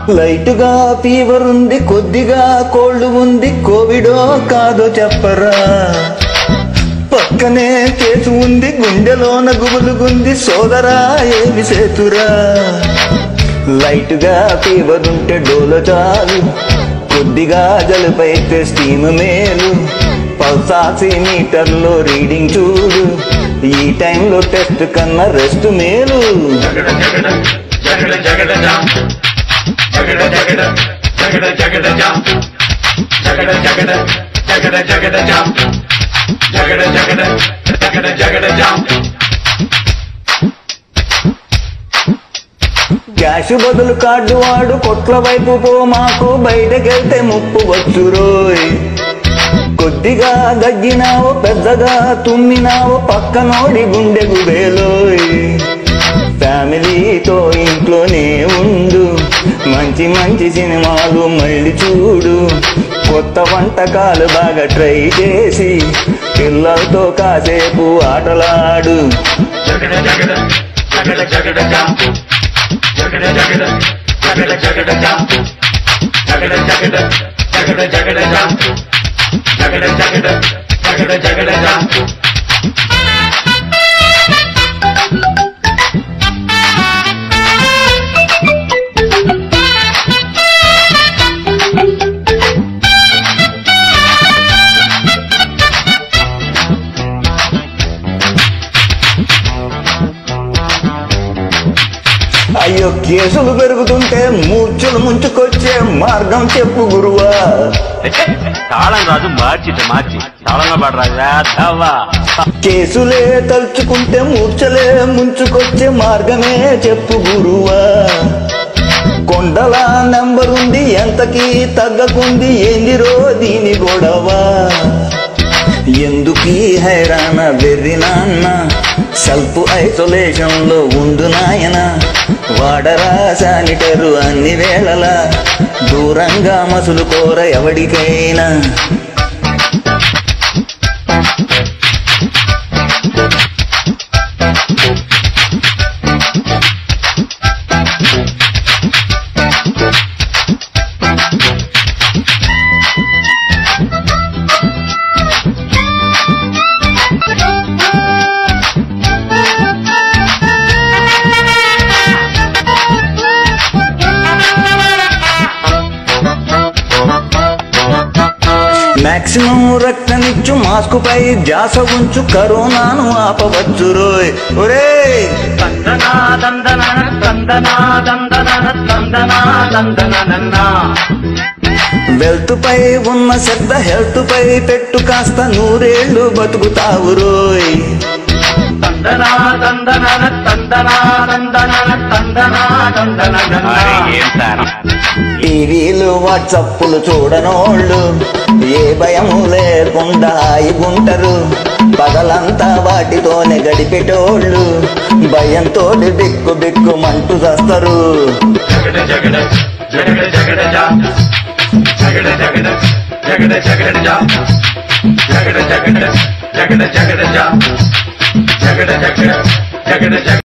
లైట్గా ఫీవర్ ఉంది కొద్దిగా కోల్డ్ ఉంది కోవిడో కాదో చెప్పరా పక్కనే కేసు ఉంది గుండెలోన గుబులుగుంది సోదరా ఏమి సేతురా లైట్గా ఫీవర్ ఉంటే డోలో చాలు కొద్దిగా జలుపైతే స్టీమ్ మేలు పల్సాసి మీటర్లో రీడింగ్ చూడు ఈ టైంలో టెస్ట్ కన్నా రెస్ట్ మేలు జగడ జగడ జగడ జం జగడ జగడ జగడ జగడ జం జగడ జగడ జగడ జగడ జం జగడ జగడ జగడ జగడ జం క్యాష్ బదులు కార్డు వాడు కొట్ల వైపు పో మాకు బయటకెళ్తే ముప్పు వచ్చురోయ్ కొద్దిగా దగ్గినావో పెద్దగా తుమ్మినావో పక్కనోడి గుండె గుబేలోయ్ ఫ్యామిలీతో ఇంట్లోనే ఉండు మంచి మంచి సినిమాలు మళ్ళీ చూడు కొత్త వంటకాలు బాగా ట్రై చేసి పిల్లలతో కాసేపు ఆటలాడు జగడ జగడ జగడ జగడ జం జగడ జగడ జగడ జగడ జం జగడ జగడ జగడ జగడ జం జగడ జగడ జగడ జగడ జం అయ్యో కేసులు పెరుగుతుంటే మూర్ఛలు ముంచుకొచ్చే మార్గం చెప్పు గురువా తాళం రాదు మార్చిట మార్చి తాళంలో పడరాదు వేద్దవ్వా కేసులే తలుచుకుంటే మూర్ఛలే ముంచుకొచ్చే మార్గమే చెప్పు గురువా కొండల నెంబర్ ఉంది ఎంతకి తగ్గకుంది ఏందిరో దీని గొడవ ఎందుకీ హైరాణ వెర్రి నాన్న సెల్ఫ్ ఐసోలేషన్ లో ఉండు నాయన వాడరా శానిటరు అన్ని వేళలా దూరంగా మసులు కోర ఎవడికైనా మాక్సిమం రక్తనిచ్చు మాస్క్ పై జాస ఉంచు కరోనాను ఆపవచ్చు రోయ్ ఒరేయ్ దందనా దందన దందనా దందన దందనా దందన వెల్త్ పై ఉన్న శ్రద్ధ హెల్త్ పై పెట్టు కాస్త నూరేళ్లు బతుకుతావు రోయ్ దందనా దందన దందనా దందన దందనా దందన ఏం తారం టీవీలు వాట్సప్పులు చూడనోళ్ళు ఏ భయము లేకుండా హాయిగుంటరు పగలంతా వాటితోనే గడిపెటోళ్ళు భయంతో బిక్కు బిక్కు మంటూ చేస్తారు జగడ జగడ జగడ జగడ జం జగడ జగడ జగడ జగడ జం జగడ జగడ జగడ జగడ జం జగడ జగడ జగడ జగడ